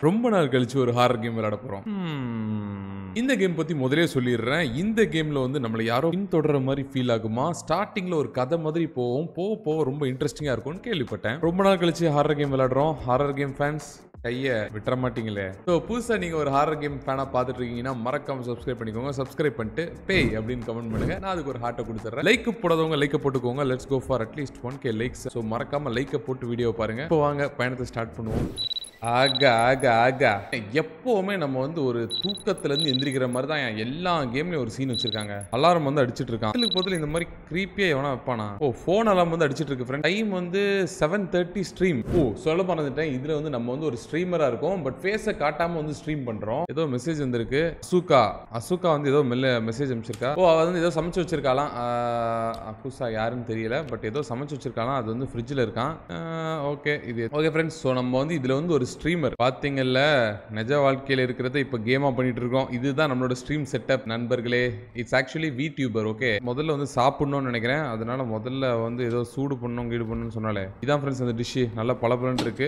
ரொம்ப நாள் கழிச்சு ஒரு ஹாரர் கேம் விளையாட போறோம் இந்த கேம் பத்தி முதலே சொல்லிடுறேன் இந்த கேம்ல வந்து நம்மளை யாரோ பின்தொடர மாதிரி ஃபீல் ஆகுமா ஸ்டார்டிங்ல ஒரு கதை மாதிரி போகும் போக போக ரொம்ப இன்ட்ரெஸ்டிங்கா இருக்கும்னு கேள்விப்பட்டேன் ரொம்ப நாள் கழிச்சு ஹாரர் கேம் விளையாடுறோம் ஹாரர் கேம் ஃபேன்ஸ் கைய விட்டுற மாட்டீங்களே ஸோ புதுசாக நீங்கள் ஒரு ஹாரர் கேம் ஃபேனாக பார்த்துட்டு இருக்கீங்கன்னா மறக்காம சப்ஸ்கிரைப் பண்ணிக்கோங்க சப்ஸ்கிரைப் பண்ணிட்டு பேய் அப்படின்னு கமெண்ட் பண்ணுங்க நான் அதுக்கு ஒரு ஹார்ட்டை கொடுத்துட்றேன் லைக் போடாதவங்க லைக்கை போட்டுக்கோங்க let's go for at least one K likes so மறக்காம லைக்கை போட்டு வீடியோ பாருங்க இப்போ வாங்க பயணத்தை ஸ்டார்ட் பண்ணுவோம் ஆகா ஆகா ஆகா எப்போவுமே நம்ம வந்து ஒரு தூக்கத்துலேருந்து எந்திரிக்கிற மாதிரி தான் எல்லா கேம்லயும் ஒரு சீன் வச்சிருக்காங்க அலாரம் வந்து அடிச்சிட்டு இருக்கான் அதுக்கு பதில் இந்த மாதிரி க்ரீப்பியா எவனா வைப்பானா ஓ ஃபோன் அலாம் வந்து அடிச்சிட்டு இருக்கு ஃப்ரெண்ட் டைம் வந்து செவன் தேர்ட்டி ஸ்ட்ரீம் ஓ சொல்ல மறந்துட்டேன் இதுல வந்து நம்ம வந்து ஒரு ஸ்ட்ரீமரா இருக்கும் பட் ஃபேஸை காட்டாம வந்து ஸ்ட்ரீம் பண்றோம் ஏதோ மெசேஜ் வந்திருக்கு அசுகா அசுகா வந்து ஏதோ மெல்ல மெசேஜ் அனுப்பிச்சிருக்கா ஓ அவ வந்து ஏதோ சமைச்சு வச்சிருக்காலாம் அக்குசா யாருன்னு தெரியல பட் ஏதோ சமைச்சு வச்சிருக்காலாம் அது வந்து ஃப்ரிட்ஜில் இருக்கான் ஓகே இது ஓகே ஃப்ரெண்ட்ஸ் ஸோ நம்ம வந்து இதில் வந்து ஒரு ஸ்ட்ரீமர் பார்த்தீங்கல்ல நிஜ வாழ்க்கையில் இருக்கிறத இப்போ கேமாக பண்ணிட்டு இருக்கோம் இதுதான் நம்மளோட ஸ்ட்ரீம் செட்டப் நண்பர்களே it's actually V tuber okay முதல்ல வந்து சாப்பிடணும்னு நினைக்கிறேன் அதனால முதல்ல வந்து ஏதோ சூடு பண்ணணும் கீடு பண்ணணும்னு சொன்னாலே இதான் ஃப்ரெண்ட்ஸ் அந்த டிஷ்ஷு நல்லா பளபளன்னு இருக்கு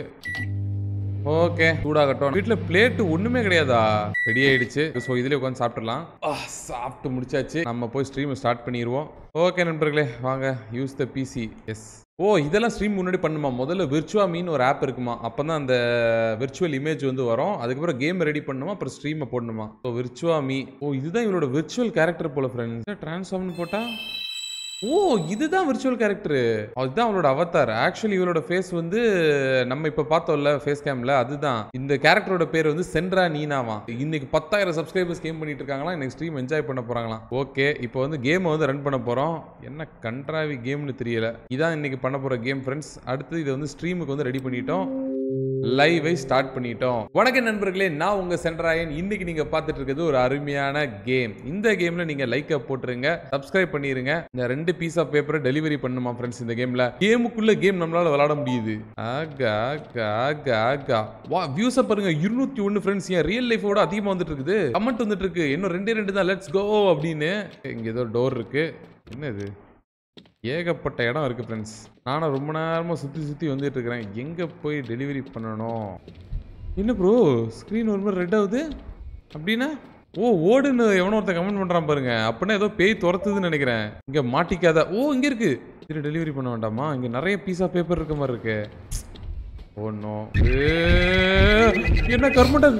ஓகே சூடாகட்டும் வீட்டில் பிளேட் ஒண்ணுமே கிடையாதா ரெடி ஆயிடுச்சு ஸோ இதுல உட்காந்து சாப்பிட்டுலாம் சாப்பிட்டு முடிச்சாச்சு நம்ம போய் ஸ்ட்ரீம் ஸ்டார்ட் பண்ணிடுவோம் ஓகே நண்பர்களே வாங்க use the PC S O இதெல்லாம் ஸ்ட்ரீம் முன்னாடி பண்ணுமா முதல்ல விர்ச்சுவா மீன் ஒரு ஆப் இருக்குமா அப்போ தான் அந்த விர்ச்சுவல் இமேஜ் வந்து வரும் அதுக்கப்புறம் கேம் ரெடி பண்ணுமா அப்புறம் ஸ்ட்ரீமை போடணுமா ஸோ விர்ச்சுவா மீ ஓ இதுதான் இவரோட விர்ச்சுவல் கேரக்டர் போல ஃப்ரெண்ட்ஸ் ட்ரான்ஸ்ஃபார்ம்னு போட்டா ஓ இதுதான் விர்ச்சுவல் கேரக்டர் அதுதான் அவளோட அவதார் ஆக்சுவலி இவளோட ஃபேஸ் வந்து நம்ம இப்ப பார்த்தோம்ல ஃபேஸ் கேம்ல அதுதான் இந்த கேரக்டரோட பேர் வந்து சென்ட்ரா நீனாவா இன்னைக்கு பத்தாயிரம் சப்ஸ்கிரைபர்ஸ் கேம் பண்ணிட்டு இருக்காங்களா இன்னைக்கு ஸ்ட்ரீம் என்ஜாய் பண்ண போறாங்களாம் ஓகே இப்போ வந்து கேமை வந்து ரன் பண்ண போறோம் என்ன கன்றாவி கேம்னு தெரியல இதான் இன்னைக்கு பண்ண போற கேம் ஃப்ரெண்ட்ஸ் அடுத்து இதை வந்து ஸ்ட்ரீமுக்கு வந்து ரெடி பண்ணிட்டோம் லைவை ஸ்டார்ட் பண்ணிட்டோம் வணக்கம் நண்பர்களே நான் உங்க சென்ட்ராயன் இன்னைக்கு நீங்க பார்த்துட்டு இருக்கிறது ஒரு அருமையான கேம் இந்த கேம்ல நீங்க லைக்க போட்டுருங்க சப்ஸ்கிரைப் பண்ணிருங்க இந்த ரெண்டு பீஸ் ஆஃப் பேப்பரை டெலிவரி பண்ணுமா ஃப்ரெண்ட்ஸ் இந்த கேம்ல கேமுக்குள்ள கேம் நம்மளால விளையாட முடியுது ஆகா ஆகா ஆகா ஆகா வா வியூஸை பாருங்க இருநூத்தி ஒன்னு ஃப்ரெண்ட்ஸ் ஏன் ரியல் லைஃபோட அதிகமா வந்துட்டு இருக்குது கமெண்ட் வந்துட்டு இருக்கு இன்னும் ரெண்டே ரெண்டு தான் லெட்ஸ் கோ அப்படின்னு இங்க ஏதோ டோர் இருக்கு என்ன இது ஏகப்பட்ட இடம் இருக்குது ஃப்ரெண்ட்ஸ் நானும் ரொம்ப நேரமாக சுற்றி சுற்றி வந்துட்டு இருக்கிறேன் எங்கே போய் டெலிவரி பண்ணணும் என்ன ப்ரோ ஸ்க்ரீன் ஒரு மாதிரி ரெட் ஆகுது அப்படின்னா ஓ ஓடுன்னு எவனோ ஒருத்தன் கமெண்ட் பண்ணுறான் பாருங்க அப்படின்னா ஏதோ பேய் துரத்துதுன்னு நினைக்கிறேன் இங்கே மாட்டிக்காத ஓ இங்கே இருக்கு இது டெலிவரி பண்ண வேண்டாமா இங்கே நிறைய பீஸ் ஆஃப் பேப்பர் இருக்க மாதிரி இருக்கு ஒன்றும் என்ன கர்மண்டல்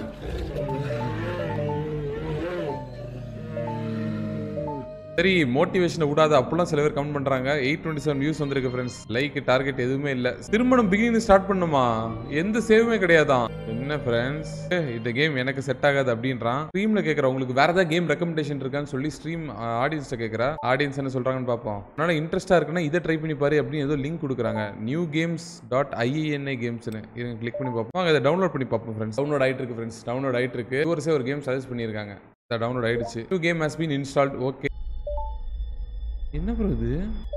சரி மோட்டிவேஷனை விடாத அப்படிலாம் சில பேர் கமெண்ட் பண்றாங்க எயிட் டுவெண்ட்டி செவன் வியூஸ் வந்திருக்கு ஃப்ரெண்ட்ஸ் லைக் டார்கெட் எதுவுமே இல்ல திருமணம் பிகினிங் ஸ்டார்ட் பண்ணுமா எந்த சேவுமே கிடையாதான் என்ன ஃப்ரெண்ட்ஸ் இந்த கேம் எனக்கு செட் ஆகாது அப்படின்றான் ஸ்ட்ரீம்ல கேக்குற உங்களுக்கு வேற ஏதாவது கேம் ரெக்கமெண்டேஷன் இருக்கான்னு சொல்லி ஸ்ட்ரீம் ஆடியன்ஸ்ட கேக்குறா ஆடியன்ஸ் என்ன சொல்றாங்கன்னு பார்ப்போம் அதனால இன்ட்ரெஸ்டா இருக்குன்னா இதை ட்ரை பண்ணி பாரு அப்படின்னு ஏதோ லிங்க் கொடுக்குறாங்க நியூ கேம்ஸ் டாட் ஐஏஎன்ஐ கேம்ஸ்னு இருங்க கிளிக் பண்ணி பார்ப்போம் வாங்க இதை டவுன்லோட் பண்ணி பார்ப்போம் ஃப்ரெண்ட்ஸ் டவுன்லோட் ஆயிட்டு இருக்கு ஃப்ரெண்ட்ஸ் டவுன்லோட் ஆயிட்டு இருக்கு ஒரு ஒரு கேம் சஜஸ்ட் பண்ணியிருக்காங்க டவுன்லோட் ஆயிடுச்சு new game has been installed okay என்ன ப்ரோ இது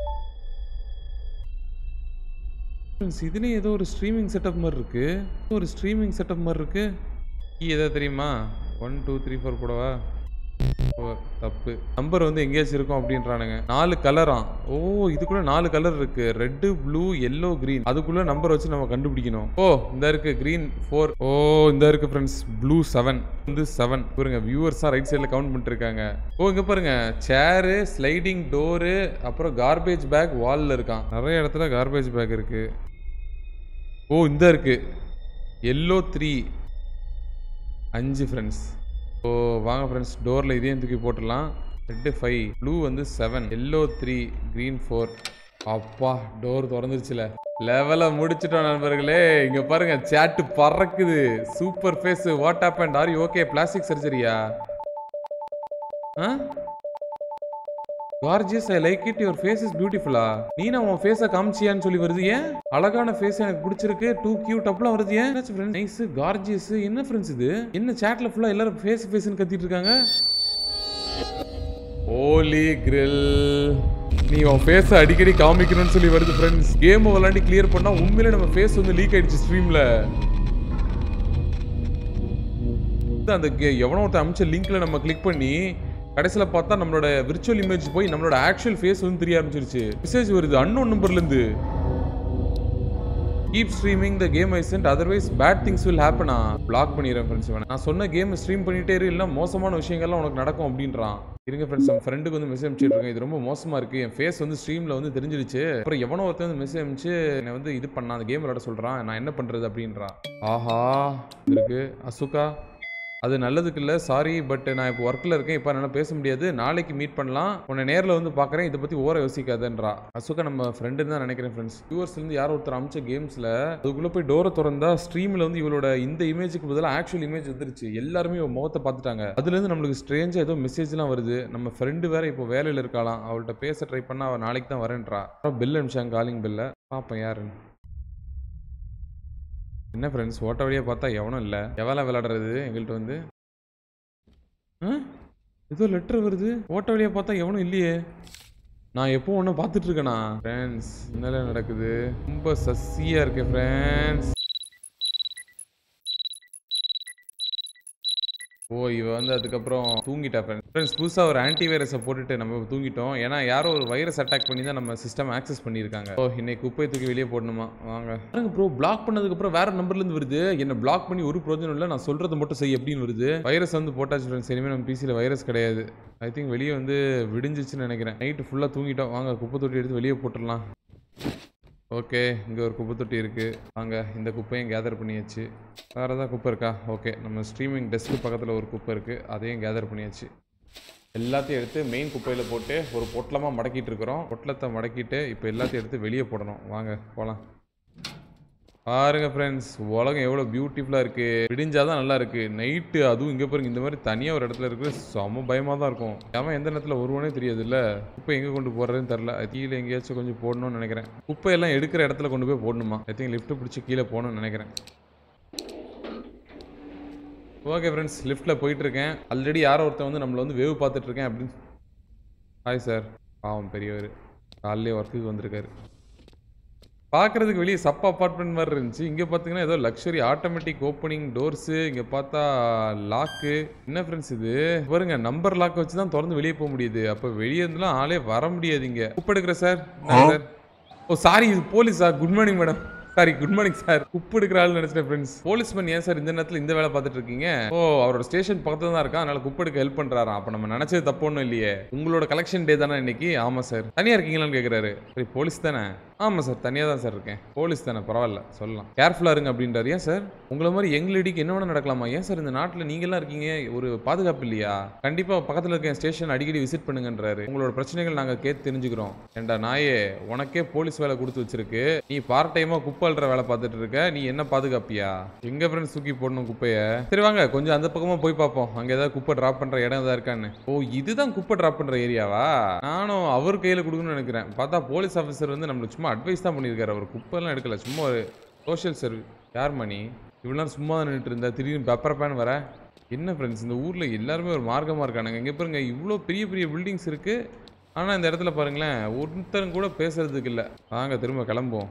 Friends, இதுலயும் ஏதோ ஒரு ஸ்ட்ரீமிங் செட்டப் மாதிரி இருக்கு ஒரு ஸ்ட்ரீமிங் செட்டப் மாதிரி இருக்கு கீ எதாவது தெரியுமா ஒன் டூ த்ரீ ஃபோர் போடவா ஓ, தப்பு நம்பர் வந்து எங்கேயாச்சும் இருக்கும் அப்படின்றானுங்க நாலு கலரா ஓ இதுக்குள்ள நாலு கலர் இருக்கு ரெட்டு ப்ளூ எல்லோ கிரீன் அதுக்குள்ள நம்பர் வச்சு நம்ம கண்டுபிடிக்கணும் ஓ இந்த இருக்கு கிரீன் ஃபோர் ஓ இந்த இருக்கு ஃப்ரெண்ட்ஸ் ப்ளூ செவன் வந்து செவன் பாருங்க வியூவர்ஸா ரைட் சைடில் கவுண்ட் பண்ணிட்டு இருக்காங்க ஓ இங்க பாருங்க சேரு ஸ்லைடிங் டோரு அப்புறம் கார்பேஜ் பேக் வால்ல இருக்கான் நிறைய இடத்துல கார்பேஜ் பேக் இருக்கு ஓ இந்த இருக்கு எல்லோ த்ரீ அஞ்சு ஃப்ரெண்ட்ஸ் ஓ வாங்க ஃப்ரெண்ட்ஸ் டோரில் இதையும் தூக்கி போட்டுடலாம் ரெட்டு ஃபைவ் ப்ளூ வந்து seven yellow three green four அப்பா டோர் திறந்துருச்சுல லெவலை முடிச்சிட்டோம் நண்பர்களே இங்க பாருங்க சேட்டு பறக்குது super face what app and or okay plastic சர்ஜரியா gorgeous I like it your face is பியூட்டிஃபுல்லா நீ நான் உன் ஃபேஸை காமிச்சியான்னு சொல்லி வருது ஏன் அழகான ஃபேஸ் எனக்கு பிடிச்சிருக்கு டூ கியூட் அப்பலாம் வருது ஏன் நைஸ் கார்ஜியஸ் என்ன ஃப்ரெண்ட்ஸ் இது என்ன சேட்ல ஃபுல்லா எல்லாரும் ஃபேஸ் ஃபேஸ்னு கத்திட்டு இருக்காங்க ஓலி கிரில் நீ உன் ஃபேஸை அடிக்கடி காமிக்கணும்னு சொல்லி வருது ஃப்ரெண்ட்ஸ் கேம் விளாண்டி கிளியர் பண்ணா உண்மையிலே நம்ம ஃபேஸ் வந்து லீக் ஆயிடுச்சு ஸ்ட்ரீம்ல அந்த கே- எவனோ ஒருத்தன் அமிச்ச லிங்க்ல நம்ம கிளிக் பண்ணி கடைசியில் பார்த்தா நம்மளோட விர்ச்சுவல் இமேஜ் போய் நம்மளோட ஆக்சுவல் ஃபேஸ் வந்து தெரிய ஆரம்பிச்சிருச்சு மெசேஜ் வருது அன்னோன் நம்பர்ல இருந்து keep streaming the game I sent otherwise bad things will ஹேப்பனா பிளாக் பண்ணிடுறேன் ஃப்ரெண்ட்ஸ் இவனை நான் சொன்ன கேம் ஸ்ட்ரீம் பண்ணிட்டே இரு இல்லைன்னா மோசமான விஷயங்கள்லாம் உனக்கு நடக்கும் அப்படின்றான் இருங்க ஃப்ரெண்ட்ஸ் நம்ம ஃப்ரெண்டுக்கு வந்து மெசேஜ் அனுப்பிச்சிட்டு இருக்கேன் இது ரொம்ப மோசமா இருக்கு என் ஃபேஸ் வந்து ஸ்ட்ரீம்ல வந்து தெரிஞ்சிருச்சு அப்புறம் எவனோ ஒருத்தன் வந்து மெசேஜ் அனுப்பிச்சு என்னை வந்து இது பண்ண அந்த கேம் விளையாட சொல்றான் நான் என்ன பண்றது அப்படின்றான் ஆஹா இருக்கு அசுகா அது நல்லதுக்கு இல்லை சாரி பட் நான் இப்போ ஒர்க்கில் இருக்கேன் இப்போ என்னால் பேச முடியாது நாளைக்கு மீட் பண்ணலாம் உன்னை நேரில் வந்து பார்க்குறேன் இதை பற்றி ஓர யோசிக்காதன்றா அசுகா நம்ம ஃப்ரெண்டுன்னு தான் நினைக்கிறேன் ஃப்ரெண்ட்ஸ் வியூவர்ஸ்லேருந்து யாரோ ஒருத்தர் அமைச்ச கேம்ஸில் அதுக்குள்ளே போய் டோரை திறந்தா ஸ்ட்ரீமில் வந்து இவளோட இந்த இமேஜுக்கு பதிலாக ஆக்சுவல் இமேஜ் வந்துருச்சு எல்லாருமே இவன் முகத்தை பார்த்துட்டாங்க அதுலேருந்து நம்மளுக்கு ஸ்ட்ரேஞ்சாக ஏதோ மெசேஜ்லாம் வருது நம்ம ஃப்ரெண்டு வேற இப்போ வேலையில் இருக்கலாம் அவள்கிட்ட பேச ட்ரை பண்ணால் அவள் நாளைக்கு தான் வரேன்றா பில் அனுப்பிச்சாங்க காலிங் பில்லை பார்ப்பேன் யாருன்னு என்ன ஃப்ரெண்ட்ஸ் ஓட்ட வழியாக பார்த்தா எவனும் இல்லை எவ்வளோ விளையாடுறது எங்கள்கிட்ட வந்து ஆ? ஏதோ லெட்டர் வருது ஓட்ட வழியாக பார்த்தா எவனும் இல்லையே நான் எப்போ ஒன்று பார்த்துட்டு இருக்கேனா ஃப்ரெண்ட்ஸ் என்னல நடக்குது ரொம்ப சசியாக இருக்கேன் ஃப்ரெண்ட்ஸ் ஓ இவ வந்து அதுக்கப்புறம் தூங்கிட்டா ஃப்ரெண்ட்ஸ் புதுசாக ஒரு ஆன்டி வைரஸை போட்டுட்டு நம்ம தூங்கிட்டோம் ஏன்னா யாரோ ஒரு வைரஸ் அட்டாக் பண்ணி தான் நம்ம சிஸ்டம் ஆக்சஸ் பண்ணியிருக்காங்க ஓ இன்னைக்கு குப்பையை தூக்கி வெளியே போடணுமா வாங்க பாருங்க ப்ரோ பிளாக் பண்ணதுக்கப்புறம் வேற நம்பர்லேருந்து வருது என்ன பிளாக் பண்ணி ஒரு பிரோஜனம் இல்லை நான் சொல்றது மட்டும் செய் எப்படின்னு வருது வைரஸ் வந்து போட்டாச்சு ஃப்ரெண்ட்ஸ் இனிமேல் நம்ம பிசியில் வைரஸ் கிடையாது ஐ திங்க் வெளியே வந்து விடிஞ்சிச்சுன்னு நினைக்கிறேன் நைட்டு ஃபுல்லாக தூங்கிட்டோம் வாங்க குப்பை தொட்டி எடுத்து வெளியே போட்டுடலாம் ஓகே இங்கே ஒரு குப்பை தொட்டி இருக்குது வாங்க இந்த குப்பையும் கேதர் பண்ணியாச்சு வேறு ஏதாவது குப்பை இருக்கா ஓகே நம்ம ஸ்ட்ரீமிங் டெஸ்க்கு பக்கத்தில் ஒரு குப்பை இருக்குது அதையும் கேதர் பண்ணியாச்சு எல்லாத்தையும் எடுத்து மெயின் குப்பையில் போட்டு ஒரு பொட்டலமாக மடக்கிட்டு இருக்கிறோம் பொட்டலத்தை மடக்கிட்டு இப்போ எல்லாத்தையும் எடுத்து வெளியே போடணும் வாங்க போகலாம் பாருங்க ஃப்ரெண்ட்ஸ் உலகம் எவ்வளோ பியூட்டிஃபுல்லாக இருக்குது விடிஞ்சாதான் நல்லா இருக்குது நைட்டு அதுவும் இங்கே பாருங்க இந்த மாதிரி தனியாக ஒரு இடத்துல இருக்குது செம பயமாக தான் இருக்கும் அவன் எந்த நேரத்தில் வருவானே தெரியாது இல்லை குப்பை எங்கே கொண்டு போடுறதுன்னு தெரில அது கீழே எங்கேயாச்சும் கொஞ்சம் போடணும்னு நினைக்கிறேன் குப்பையெல்லாம் எடுக்கிற இடத்துல கொண்டு போய் போடணுமா ஐ திங்க் லிஃப்ட் பிடிச்சி கீழே போகணும்னு நினைக்கிறேன் ஓகே ஃப்ரெண்ட்ஸ் லிஃப்ட்டில் போயிட்டுருக்கேன் ஆல்ரெடி யாரோ ஒருத்தன் வந்து நம்மளை வந்து வேவ் பார்த்துட்டு இருக்கேன் அப்படின்னு ஹாய் சார் பாவம் பெரியவர் காலையிலே ஒர்க்குக்கு வந்திருக்காரு பார்க்குறதுக்கு வெளியே சப் அப்பார்ட்மெண்ட் மாதிரி இருந்துச்சு இங்கே பார்த்தீங்கன்னா ஏதோ லக்ஸரி ஆட்டோமேட்டிக் ஓப்பனிங் டோர்ஸு இங்கே பார்த்தா லாக்கு என்ன ஃப்ரெண்ட்ஸ் இது பாருங்க நம்பர் லாக் வச்சு தான் திறந்து வெளியே போக முடியுது அப்போ வெளியே இருந்துலாம் ஆளே வர முடியாது இங்கே எடுக்கிற சார் சார் ஓ சாரி இது போலீஸா good morning madam sorry good morning sir உப்பு எடுக்கிற ஆள் நினைச்சிட்டேன் ஃப்ரெண்ட்ஸ் போலீஸ்மேன் ஏன் சார் இந்த நேரத்தில் இந்த வேலை பார்த்துட்டு இருக்கீங்க ஓ அவரோட ஸ்டேஷன் பக்கத்துல தான் இருக்கான் அதனால குப்பு எடுக்க ஹெல்ப் பண்றாராம் அப்ப நம்ம நினைச்சது தப்பு ஒன்றும் இல்லையே உங்களோட கலெக்ஷன் டே தானே இன்னைக்கு ஆமா சார் தனியா இருக்கீங்களான்னு கேக்குறாரு சரி போலீஸ் தானே ஆமா சார் தனியா தான் சார் இருக்கேன் போலீஸ் தானே பரவாயில்ல சொல்லலாம் கேர்ஃபுல்லா இருங்க அப்படின்றாரு ஏன் சார் உங்களை மாதிரி எங்க லேடிக்கு என்ன வேணா நடக்கலாமா ஏன் சார் இந்த நாட்டில் நீங்களாம் இருக்கீங்க ஒரு பாதுகாப்பு இல்லையா கண்டிப்பா பக்கத்துல இருக்க ஸ்டேஷன் அடிக்கடி விசிட் பண்ணுங்கன்றாரு உங்களோட பிரச்சனைகள் நாங்க கேட்டு தெரிஞ்சுக்கிறோம் ஏண்டா நாயே உனக்கே போலீஸ் வேலை கொடுத்து வச்சிருக்கு நீ பார்ட் டைமா குப்பை அள்ளுற வேலை பார்த்துட்டு இருக்க நீ என்ன பாதுகாப்பியா எங்க ஃப்ரெண்ட்ஸ் தூக்கி போடணும் குப்பைய சரி வாங்க கொஞ்சம் அந்த பக்கமா போய் பார்ப்போம் அங்க ஏதாவது குப்பை டிராப் பண்ற இடம் ஏதாவது இருக்கான்னு ஓ இதுதான் குப்பை டிராப் பண்ற ஏரியாவா நானும் அவர் கையில கொடுக்கணும்னு நினைக்கிறேன் பார்த்தா போலீஸ் ஆஃபீஸர் வந்து நம்மளுக்கு சும்மா அட்வைஸ் தான் பண்ணியிருக்காரு அவர் குப்பைலாம் எடுக்கல சும்மா ஒரு சோஷியல் சர்வீஸ் யார் மணி இவ்வளோ நேரம் சும்மா தான் நின்றுட்டு இருந்தா திடீர்னு பெப்பர் பேன் வர என்ன ஃப்ரெண்ட்ஸ் இந்த ஊரில் எல்லாருமே ஒரு மார்க்கமாக இருக்கானுங்க இங்கே பாருங்க இவ்வளோ பெரிய பெரிய பில்டிங்ஸ் இருக்குது ஆனால் இந்த இடத்துல பாருங்களேன் ஒருத்தரும் கூட பேசுறதுக்கு இல்லை வாங்க திரும்ப கிளம்புவோம்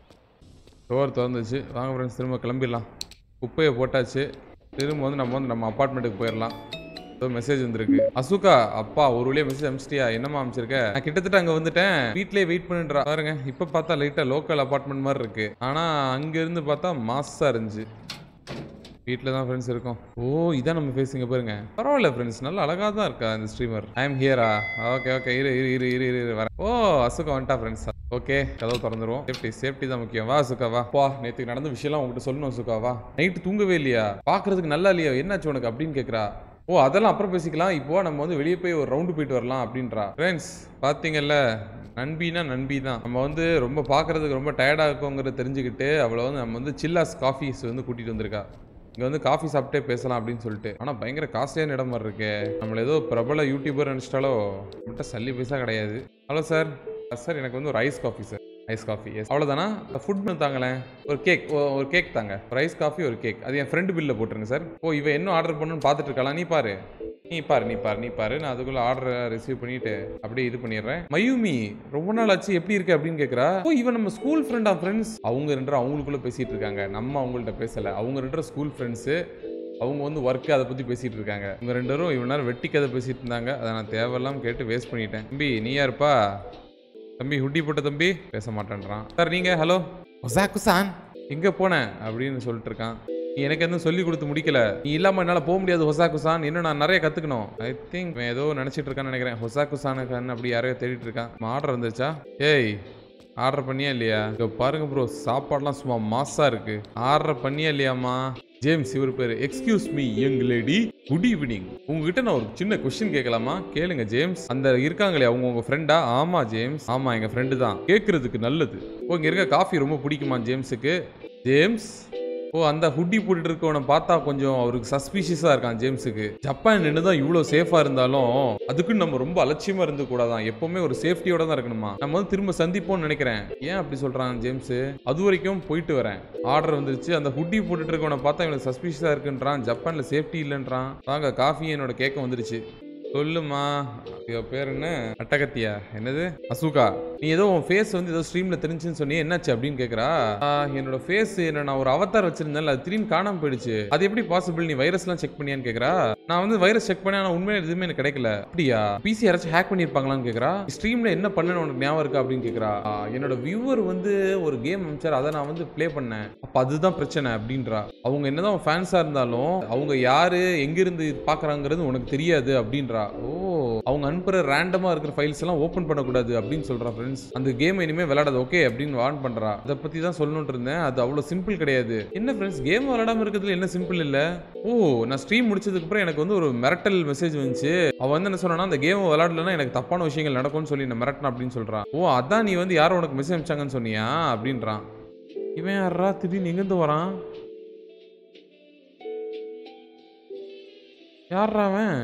டோர் திறந்துச்சு வாங்க ஃப்ரெண்ட்ஸ் திரும்ப கிளம்பிடலாம் குப்பையை போட்டாச்சு திரும்ப வந்து நம்ம வந்து நம்ம அப்பார்ட்மெண்ட்டுக்கு போயிடலாம் ஏதோ மெசேஜ் வந்திருக்கு அசுகா அப்பா ஒரு வழியா மெசேஜ் அனுப்பிச்சிட்டியா என்னமா அனுப்பிச்சிருக்க நான் கிட்டத்தட்ட அங்க வந்துட்டேன் வீட்லயே வெயிட் பண்ணிடுறா பாருங்க இப்ப பார்த்தா லைட்டா லோக்கல் அபார்ட்மெண்ட் மாதிரி இருக்கு ஆனா அங்க இருந்து பார்த்தா மாசா இருந்துச்சு வீட்டில் தான் ஃப்ரெண்ட்ஸ் இருக்கோம் ஓ இதான் நம்ம ஃபேஸிங்க பாருங்க பரவாயில்ல ஃப்ரெண்ட்ஸ் நல்லா அழகாக தான் இருக்கா இந்த ஸ்ட்ரீமர் ஐ எம் ஹியரா ஓகே ஓகே இரு இரு இரு இரு இரு இரு வரேன் ஓ அசுகா வந்துட்டா ஃப்ரெண்ட்ஸ் ஓகே கதவு திறந்துருவோம் சேஃப்டி சேஃப்டி தான் முக்கியம் வா அசுகா வா வா நேற்றுக்கு நடந்த விஷயம்லாம் உங்ககிட்ட சொல்லணும் அசுகா வா நைட்டு தூங்கவே இல்லையா பார்க்கறதுக்கு நல்லா இல்லையா என்னாச்சு உனக்கு அப்படின்னு கேட்குறா ஓ அதெல்லாம் அப்புறம் பேசிக்கலாம் இப்போ நம்ம வந்து வெளியே போய் ஒரு ரவுண்டு போயிட்டு வரலாம் அப்படின்றா ஃப்ரெண்ட்ஸ் பார்த்தீங்கல்ல நண்பினா நண்பி தான் நம்ம வந்து ரொம்ப பார்க்கறதுக்கு ரொம்ப டயர்டாக இருக்கோங்கிறத தெரிஞ்சுக்கிட்டு அவளை வந்து நம்ம வந்து சில்லாஸ் காஃபீஸ் வந்து கூட்டிகிட்டு வந்திருக்கா இங்கே வந்து காஃபி சாப்பிட்டே பேசலாம் அப்படின்னு சொல்லிட்டு ஆனால் பயங்கர காஸ்ட்லியான இடம் மாதிரி இருக்கே நம்மள ஏதோ பிரபல யூடியூபர் நினச்சிட்டாலோ மட்டும் சல்லி பைசா கிடையாது ஹலோ சார் சார் எனக்கு வந்து ஒரு ice coffee sir ice coffee yes அவ்வளோதானா ஃபுட் தாங்களேன் ஒரு கேக் ஒரு கேக் தாங்க ஒரு ஐஸ் காஃபி ஒரு கேக் அது என் ஃப்ரெண்டு பில்லில் போட்டுருங்க சார் ஓ இவ என்ன ஆர்டர் பண்ணணும்னு பார்த்துட்டு இருக்கலாம் நீ பாரு நீ பாரு நீ பாரு நீ பாரு நான் அதுக்குள்ள ஆர்டர் ரிசீவ் பண்ணிட்டு அப்படியே இது பண்ணிடுறேன் மயூமி ரொம்ப நாள் ஆச்சு எப்படி இருக்கு அப்படின்னு கேக்குறா ஓ இவன் நம்ம ஸ்கூல் ஃப்ரெண்டா ஃப்ரெண்ட்ஸ் அவங்க ரெண்டு பேரும் அவங்களுக்குள்ள பேசிட்டு இருக்காங்க நம்ம அவங்கள்ட்ட பேசல அவங்க ரெண்டு பேரும் ஸ்கூல் ஃப்ரெண்ட்ஸு அவங்க வந்து ஒர்க்கு அதை பற்றி பேசிகிட்டு இருக்காங்க இவங்க ரெண்டு பேரும் இவ்வளோ நேரம் வெட்டி கதை பேசிட்டு இருந்தாங்க அதை நான் தேவையில்லாம கேட்டு வேஸ்ட் பண்ணிட்டேன் தம்பி நீ யாருப்பா தம்பி ஹுட்டி போட்ட தம்பி பேச மாட்டேன்றான் சார் நீங்கள் ஹலோ ஒசாக்குசான் எங்க போன அப்படின்னு சொல்லிட்டு இருக்கான் நீ எனக்கு எதுவும் சொல்லி கொடுத்து முடிக்கல நீ இல்லாம என்னால போக முடியாது ஹொசாக்குசான் இன்னும் நான் நிறைய கத்துக்கணும் ஐ திங்க் ஏதோ நினைச்சிட்டு இருக்கான்னு நினைக்கிறேன் ஹொசாக்குசானுக்கு அப்படி யாரையோ தேடிட்டு இருக்கான் ஆர்டர் வந்துருச்சா ஏய் ஆர்டர் பண்ணியா இல்லையா இங்க பாருங்க ப்ரோ சாப்பாடுலாம் சும்மா மாசா இருக்கு ஆர்டர் பண்ணியா இல்லையாம்மா ஜேம்ஸ் இவர் பேரு excuse me young lady good evening உங்ககிட்ட நான் ஒரு சின்ன கொஸ்டின் கேட்கலாமா கேளுங்க ஜேம்ஸ் அந்த இருக்காங்களே அவங்க உங்க ஃப்ரெண்டா ஆமா ஜேம்ஸ் ஆமா எங்க ஃப்ரெண்டு தான் கேட்கறதுக்கு நல்லது ஓ இங்க இருக்க காஃபி ரொம்ப பிடிக்குமா ஜேம்ஸுக்கு ஜேம்ஸ் ஓ அந்த ஹுட்டி போட்டுட்டு இருக்கவனை பார்த்தா கொஞ்சம் அவருக்கு சஸ்பீஷியஸாக இருக்கான் ஜேம்ஸுக்கு ஜப்பான் நின்று தான் இவ்வளோ சேஃபாக இருந்தாலும் அதுக்குன்னு நம்ம ரொம்ப அலட்சியமாக இருந்து கூடாதான் எப்பவுமே ஒரு சேஃப்டியோட தான் இருக்கணுமா நம்ம வந்து திரும்ப சந்திப்போம்னு நினைக்கிறேன் ஏன் அப்படி சொல்கிறான் ஜேம்ஸ் அது வரைக்கும் போயிட்டு வரேன் ஆர்டர் வந்துருச்சு அந்த ஹுட்டி போட்டுட்டு இருக்கவனை பார்த்தா இவனுக்கு சஸ்பீஷியஸாக இருக்குன்றான் ஜப்பானில் சேஃப்டி இல்லைன்றான் வாங்க காஃபி என்னோட கேட்க வந்துருச்சு சொல்லுமா இவ பேர் என்ன அட்டகத்தியா என்னது அசுகா நீ ஏதோ உன் ஃபேஸ் வந்து ஏதோ ஸ்ட்ரீம்ல தெரிஞ்சுன்னு சொன்னி என்னாச்சு அப்படின்னு கேக்குறா "ஆ, என்னோட ஃபேஸ் என்ன நான் ஒரு அவதார் வச்சிருந்தேன்ல அது திடீர்னு காணாம போயிடுச்சு அது எப்படி பாசிபிள் நீ வைரஸ்லாம் செக் பண்ணியான்னு கேக்குறா நான் வந்து வைரஸ் செக் பண்ணேன் ஆனா உண்மையில எதுவுமே எனக்கு கிடைக்கல அப்படியா பிசி யாராச்சும் ஹேக் பண்ணிருப்பாங்களான்னு கேக்குறா ஸ்ட்ரீம்ல என்ன பண்ணேன்னு உனக்கு ஞாபகம் இருக்கா அப்படின்னு கேக்குறா "ஆ, என்னோட வியூவர் வந்து ஒரு கேம் அமைச்சார் அதை நான் வந்து ப்ளே பண்ணேன் அப்ப அதுதான் பிரச்சனை அப்படின்றா அவங்க என்னதான் ஃபேன்ஸா இருந்தாலும் அவங்க யாரு எங்கிருந்து பாக்குறாங்கிறது உனக்கு தெரியாது அப்படின்றா ஓ அவங்க அனுப்புற ரேண்டமா இருக்கிற ஃபைல்ஸ் எல்லாம் ஓபன் பண்ணக்கூடாது அப்படின்னு சொல்றா ஃப்ரெண்ட்ஸ் அந்த கேம் இனிமே விளையாடாது ஓகே அப்படின்னு வார்ன் பண்றா அதை பத்தி தான் சொல்லணும்னு இருந்தேன் அது அவ்வளவு சிம்பிள் கிடையாது என்ன ஃப்ரெண்ட்ஸ் கேம் விளையாடாம இருக்கிறதுல என்ன சிம்பிள் இல்ல ஓ நான் ஸ்ட்ரீம் முடிச்சதுக்கு அப்புறம் எனக்கு வந்து ஒரு மிரட்டல் மெசேஜ் வந்துச்சு அவ வந்து என்ன சொன்னா அந்த கேம் விளையாடலன்னா எனக்கு தப்பான விஷயங்கள் நடக்கும்னு சொல்லி நான் மிரட்டின அப்படின்னு சொல்றான் ஓ அதான் நீ வந்து யாரோ உனக்கு மெசேஜ் அனுப்பிச்சாங்கன்னு சொன்னியா அப்படின்றான் இவன் யாரா திடீர்னு எங்கிருந்து வரான் யாரா அவன்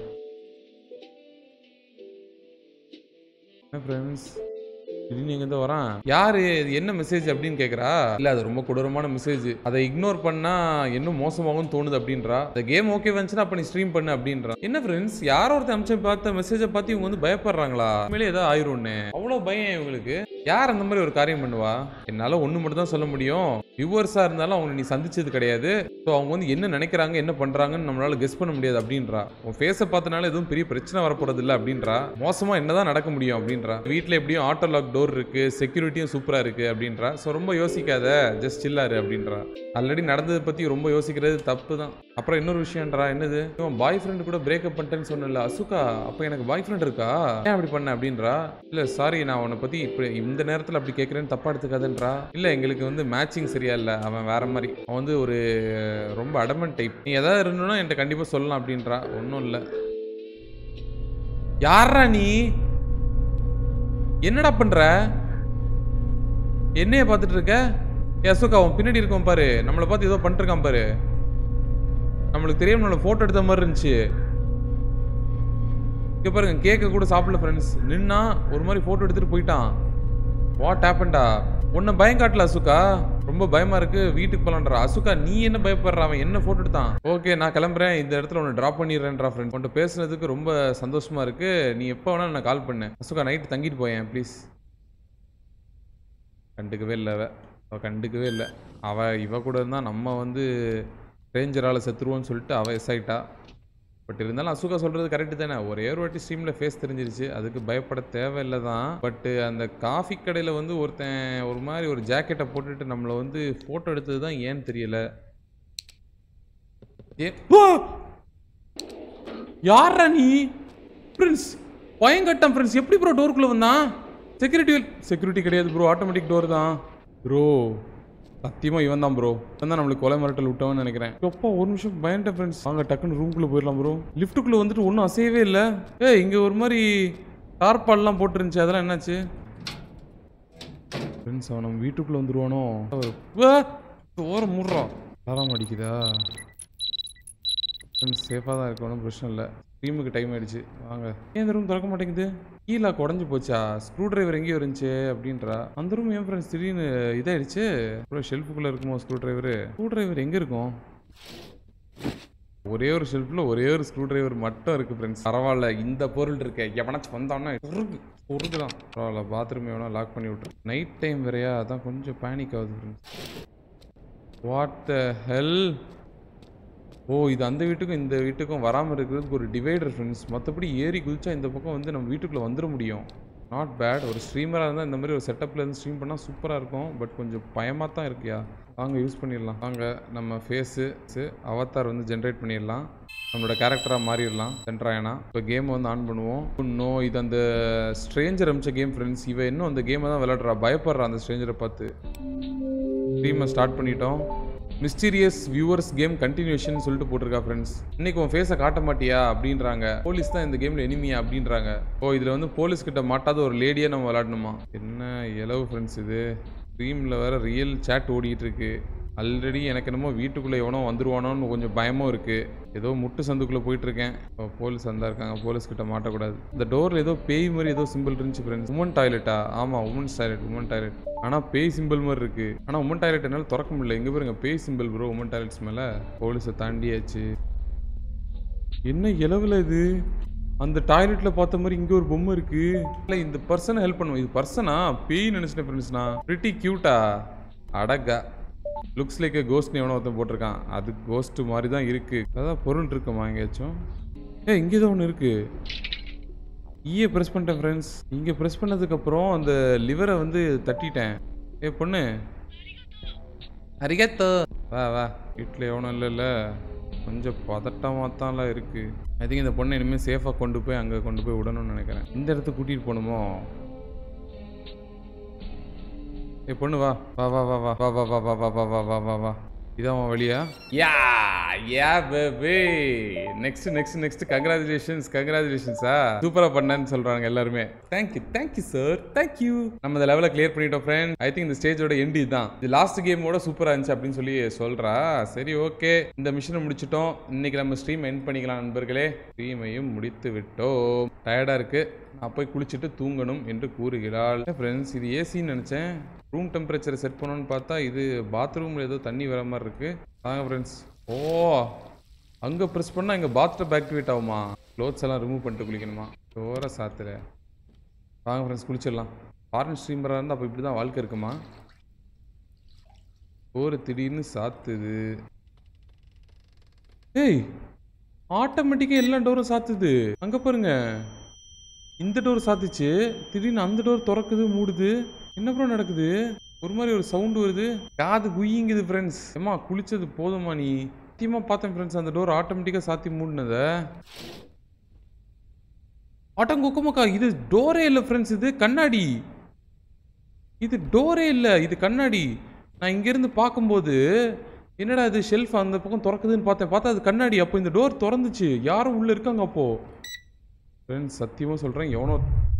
ஃப்ரெண்ட்ஸ் திடீர்னு எங்கேருந்து வரான் யாரு இது என்ன மெசேஜ் அப்படின்னு கேக்குறா இல்ல அது ரொம்ப கொடூரமான மெசேஜ் அதை இக்னோர் பண்ணா இன்னும் மோசமாகும் தோணுது அப்படின்றா இந்த கேம் ஓகே வந்துச்சுன்னா அப்ப நீ ஸ்ட்ரீம் பண்ணு அப்படின்றா என்ன ஃப்ரெண்ட்ஸ் யாரோ ஒருத்தர் அமிச்சு பார்த்த மெசேஜை பார்த்து இவங்க வந்து பயப்படுறாங்களா உண்மையிலே ஏதாவது ஆயிரும்னு அவ்வளவு பயம் இவங்களுக்கு யார் அந்த மாதிரி ஒரு காரியம் பண்ணுவா என்னால ஒண்ணு மட்டும் தான் சொல்ல முடியும் வியூவர்ஸா இருந்தாலும் அவங்க நீ சந்திச்சது கிடையாது ஸோ அவங்க வந்து என்ன நினைக்கிறாங்க என்ன பண்றாங்கன்னு நம்மளால கெஸ் பண்ண முடியாது அப்படின்றா உன் ஃபேஸை பார்த்தனால எதுவும் பெரிய பிரச்சனை வரப்போறது இல்லை அப்படின்றா மோசமா என்னதான் நடக்க முடியும் அப்படின்றா வீட்டில் எப்படியும் ஆட்டோ லாக் டோர் இருக்கு செக்யூரிட்டியும் சூப்பரா இருக்கு அப்படின்றா ஸோ ரொம்ப யோசிக்காத ஜஸ்ட் சில்லாரு அப்படின்றா ஆல்ரெடி நடந்ததை பத்தி ரொம்ப யோசிக்கிறது தப்பு தான் அப்புறம் இன்னொரு விஷயம்ன்றா என்னது இவன் பாய் ஃப்ரெண்டு கூட பிரேக்கப் பண்ணிட்டேன்னு சொன்னல அசுகா அப்போ எனக்கு பாய் ஃப்ரெண்ட் இருக்கா ஏன் அப்படி பண்ண அப்படின்றா இல்ல சாரி நான் உன்னை பத்தி இப்படி இந்த நேரத்தில் அப்படி கேட்குறேன்னு தப்பா எடுத்துக்காதன்றா இல்ல எங்களுக்கு வந்து மேட்சிங் சரியா இல்ல அவன் வேற மாதிரி அவன் வந்து ஒரு ரொம்ப அடமன் டைப் நீ ஏதாவது இருந்தோன்னா என்கிட்ட கண்டிப்பா சொல்லலாம் அப்படின்றா ஒன்றும் இல்லை யாரா நீ என்னடா பண்ற என்னைய பார்த்துட்டு இருக்க ஏ அசோகா அவன் பின்னாடி இருக்கவன் பாரு நம்மளை பார்த்து ஏதோ பண்ணிட்டு இருக்கான் பாரு நம்மளுக்கு தெரியாம நம்மள போட்டோ எடுத்த மாதிரி இருந்துச்சு இங்க பாருங்க கேக்க கூட சாப்பிடல ஃப்ரெண்ட்ஸ் நின்னா ஒரு மாதிரி போட்டோ எடுத்துட்டு போயிட்டான் வாட் ஹேப்பன்டா உன்னை பயம் காட்டல அசுகா ரொம்ப பயமா இருக்கு வீட்டுக்கு போலான்றா அசுகா நீ என்ன பயப்படுற அவன் என்ன போட்டோ எடுத்தான் ஓகே நான் கிளம்புறேன் இந்த இடத்துல உன்னை டிராப் பண்ணிடுறேன்றா ஃப்ரெண்ட் உன்கிட்ட பேசுனதுக்கு ரொம்ப சந்தோஷமா இருக்கு நீ எப்போ வேணாலும் நான் கால் பண்ணு அசுகா நைட் தங்கிட்டு போயேன் ப்ளீஸ் கண்டுக்கவே இல்லை அவ அவ கண்டுக்கவே இல்லை அவ இவ கூட இருந்தா நம்ம வந்து ரேஞ்சரால் செத்துருவோன்னு சொல்லிட்டு அவ எஸ் ஆயிட்டா பட் இருந்தாலும் அசுகா சொல்றது கரெக்டு தானே ஒரே ஒரு வாட்டி ஸ்ட்ரீம்ல ஃபேஸ் தெரிஞ்சிருச்சு அதுக்கு பயப்பட தேவையில்லை தான் பட் அந்த காஃபி கடையில் வந்து ஒருத்தன் ஒரு மாதிரி ஒரு ஜாக்கெட்டை போட்டுட்டு நம்மளை வந்து ஃபோட்டோ எடுத்தது தான் ஏன்னு தெரியல ஏ யாரா நீ பிரின்ஸ் பயங்கட்டம் பிரின்ஸ் எப்படி ப்ரோ டோருக்குள்ள வந்தான் செக்யூரிட்டி செக்யூரிட்டி கிடையாது ப்ரோ ஆட்டோமேட்டிக் டோர் தான் ப்ரோ சத்தியமா இவன் தான் ப்ரோ இவன் தான் நம்மளுக்கு கொலை மிரட்டல் விட்டவன்னு நினைக்கிறேன் அப்பா ஒரு நிமிஷம் பயன்ட்ட ஃப்ரெண்ட்ஸ் வாங்க டக்குன்னு ரூம்குள்ள போயிடலாம் ப்ரோ லிஃப்ட்டுக்குள்ள வந்துட்டு ஒன்றும் அசையவே இல்லை ஏய் இங்க ஒரு மாதிரி டார்பால்லாம் போட்டுருந்துச்சு அதெல்லாம் என்னாச்சு ஃப்ரெண்ட்ஸ் அவன் நம்ம வீட்டுக்குள்ள வந்துருவானோ ஓரம் மூடுறான் அலாரம் அடிக்குதா ஃப்ரெண்ட்ஸ் சேஃபாக தான் இருக்கு ஒன்றும் பிரச்சனை இல்லை ஸ்ட்ரீமுக்கு டைம் ஆயிடுச்சு வாங்க ஏன் இந்த ரூம் திறக்க மாட்டேங்குது கீழே உடஞ்சி போச்சா ஸ்க்ரூ டிரைவர் எங்கேயோ இருந்துச்சு அப்படின்றா அந்த ரூம் என் ஃப்ரெண்ட்ஸ் திடீர்னு இதாயிடுச்சு அப்புறம் ஷெல்ஃபுக்குள்ளே இருக்குமோ ஸ்க்ரூ டிரைவர் ஸ்க்ரூ டிரைவர் எங்கே இருக்கும் ஒரே ஒரு ஷெல்ஃபில் ஒரே ஒரு ஸ்க்ரூ டிரைவர் மட்டும் இருக்கு ஃப்ரெண்ட்ஸ் பரவாயில்ல இந்த பொருள் இருக்க எவனாச்சும் வந்தான்னா உருக்கு உருக்கு தான் பரவாயில்ல பாத்ரூம் எவனா லாக் பண்ணி விட்டுரு நைட் டைம் வேறையா அதான் கொஞ்சம் பேனிக் ஆகுது ஃப்ரெண்ட்ஸ் வாட் த ஹெல் ஓ இது அந்த வீட்டுக்கும் இந்த வீட்டுக்கும் வராமல் இருக்கிறதுக்கு ஒரு டிவைடர் ஃப்ரெண்ட்ஸ் மற்றபடி ஏறி குதிச்சா இந்த பக்கம் வந்து நம்ம வீட்டுக்குள்ளே வந்துட முடியும் நாட் பேட் ஒரு ஸ்ட்ரீமராக இருந்தால் இந்த மாதிரி ஒரு செட்டப்பில் இருந்து ஸ்ட்ரீம் பண்ணால் சூப்பராக இருக்கும் பட் கொஞ்சம் பயமாக தான் இருக்கியா வாங்க யூஸ் பண்ணிடலாம் வாங்க நம்ம ஃபேஸு அவத்தார் வந்து ஜென்ரேட் பண்ணிடலாம் நம்மளோட கேரக்டராக மாறிடலாம் சென்ட்ராயனா இப்போ கேம் வந்து ஆன் பண்ணுவோம் இன்னும் இது அந்த ஸ்ட்ரேஞ்சர் அமிச்ச கேம் ஃப்ரெண்ட்ஸ் இவன் இன்னும் அந்த கேமை தான் விளையாடுறா பயப்படுறா அந்த ஸ்ட்ரேஞ்சரை பார்த்து ஸ்ட்ரீமை ஸ்டார்ட் பண்ணிட்டோம் மிஸ்டீரியஸ் வியூவர்ஸ் கேம் கண்டினியூஷன் சொல்லிட்டு போட்டிருக்கா ஃப்ரெண்ட்ஸ் இன்னைக்கு உன் ஃபேஸை காட்ட மாட்டியா அப்படின்றாங்க போலீஸ் தான் இந்த கேமில் எனிமியா அப்படின்றாங்க ஓ இதில் வந்து போலீஸ் கிட்ட மாட்டாத ஒரு லேடியை நம்ம விளாடணுமா என்ன இலவு ஃப்ரெண்ட்ஸ் இது ஸ்ட்ரீமில் வேற ரியல் சேட் ஓடிட்டு இருக்கு ஆல்ரெடி எனக்கு என்னமோ வீட்டுக்குள்ளே எவனோ வந்துருவானோன்னு கொஞ்சம் பயமும் இருக்கு ஏதோ முட்டு சந்துக்குள்ளே போயிட்டு இருக்கேன் இப்போ போலீஸ் வந்தா இருக்காங்க போலீஸ் கிட்ட மாட்டக்கூடாது இந்த டோரில் ஏதோ பேய் மாதிரி ஏதோ சிம்பிள் இருந்துச்சு ஃப்ரெண்ட்ஸ் உமன் டாய்லெட்டா ஆமாம் உமன்ஸ் டாய்லெட் உமன் டாய்லெட் ஆனால் பேய் சிம்பிள் மாதிரி இருக்கு ஆனால் உமன் டாய்லெட் என்னால் திறக்க முடியல எங்கே பாருங்க பேய் சிம்பிள் ப்ரோ உமன் டாய்லெட்ஸ் மேலே போலீஸை தாண்டியாச்சு என்ன இலவுல இது அந்த டாய்லெட்ல பார்த்த மாதிரி இங்க ஒரு பொம்மை இருக்கு இல்ல இந்த பர்சனை ஹெல்ப் பண்ணுவோம் இது பர்சனா பேய் நினைச்சிட்டேன் ஃப்ரெண்ட்ஸ்னா பிரிட்டி கியூட்டா அடகா லுக்ஸ் லைக் கோஸ்ட்னு எவனோ ஒருத்தன் போட்டிருக்கான் அது கோஸ்ட் மாதிரி தான் இருக்கு அதான் பொருள் இருக்குமா எங்கேயாச்சும் ஏ இங்கே தான் ஒன்று இருக்கு ஈயை ப்ரெஸ் பண்ணிட்டேன் ஃப்ரெண்ட்ஸ் இங்கே ப்ரெஸ் பண்ணதுக்கப்புறம் அந்த லிவரை வந்து தட்டிட்டேன் ஏ பொண்ணு அரிகத்தோ வா வா வீட்டில் எவனும் இல்லைல்ல கொஞ்சம் பதட்டமாக தான்லாம் இருக்கு ஐ திங்க் இந்த பொண்ணை இனிமேல் சேஃபாக கொண்டு போய் அங்கே கொண்டு போய் விடணும்னு நினைக்கிறேன் இந்த இடத்துக்கு கூட்டிகிட்டு போகணுமோ ஏ பொண்ணு வா வா வா வா வா வா வா வா வா வா வா வா வா வா இதான் உன் வழியா yeah yeah baby next next next congratulations கங்க்ராச்சுலேஷன்ஸா சூப்பரா பண்ணேன்னு சொல்றாங்க எல்லாருமே தேங்க்யூ தேங்க்யூ சார் தேங்க்யூ நம்ம இந்த லெவலை கிளியர் பண்ணிட்டோம் ஃப்ரெண்ட் ஐ திங்க் இந்த ஸ்டேஜோட எண்ட் இதுதான் இது லாஸ்ட் கேமோட சூப்பரா இருந்துச்சு அப்படின்னு சொல்லி சொல்றா சரி ஓகே இந்த மிஷனை முடிச்சிட்டோம் இன்னைக்கு நம்ம ஸ்ட்ரீம் எண்ட் பண்ணிக்கலாம் நண்பர்களே ஸ்ட்ரீமையும் முடித்து விட்டோம் டயர்டா இருக்கு நான் போய் குளிச்சுட்டு தூங்கணும் என்று கூறுகிறாள் ஃப்ரெண்ட்ஸ் இது ஏசின்னு நினச்சேன் ரூம் டெம்பரேச்சரை செட் பண்ணணும்னு பார்த்தா இது பாத்ரூமில் ஏதோ தண்ணி வர மாதிரி இருக்கு வாங்க ஃப்ரெண்ட்ஸ் ஓ அங்கே ப்ரெஸ் பண்ணால் இங்கே பாத்டப் ஆக்டிவேட் ஆகுமா க்ளோத்ஸ் எல்லாம் ரிமூவ் பண்ணிட்டு குளிக்கணுமா சோற சாத்துற வாங்க ஃப்ரெண்ட்ஸ் குளிச்சிடலாம் ஃபாரின் ஸ்ட்ரீமராக இருந்தால் அப்போ இப்படி தான் வாழ்க்கை இருக்குமா ஒரு திடீர்னு சாத்துது ஏய் ஆட்டோமேட்டிக்காக எல்லா டோரும் சாத்துது அங்கே பாருங்க இந்த டோர் சாத்துச்சு திடீர்னு அந்த டோர் திறக்குது மூடுது என்ன ப்ரோ நடக்குது ஒரு மாதிரி ஒரு சவுண்ட் வருது காது குயிங்குது ஃப்ரெண்ட்ஸ் ஏமா குளிச்சது போதுமா நீ சத்தியமா பார்த்தேன் ஃப்ரெண்ட்ஸ் அந்த டோர் ஆட்டோமேட்டிக்காக சாத்தி மூடினத ஆட்டம் கொக்கமக்கா இது டோரே இல்லை ஃப்ரெண்ட்ஸ் இது கண்ணாடி இது டோரே இல்லை இது கண்ணாடி நான் இங்கேருந்து பார்க்கும்போது என்னடா இது ஷெல்ஃப் அந்த பக்கம் திறக்குதுன்னு பார்த்தேன் பார்த்தா அது கண்ணாடி அப்போ இந்த டோர் திறந்துச்சு யாரும் உள்ளே இருக்காங்க அப்போ ஃப்ரெண்ட்ஸ் சத்தியமாக சொல்கிறேன் எவனோ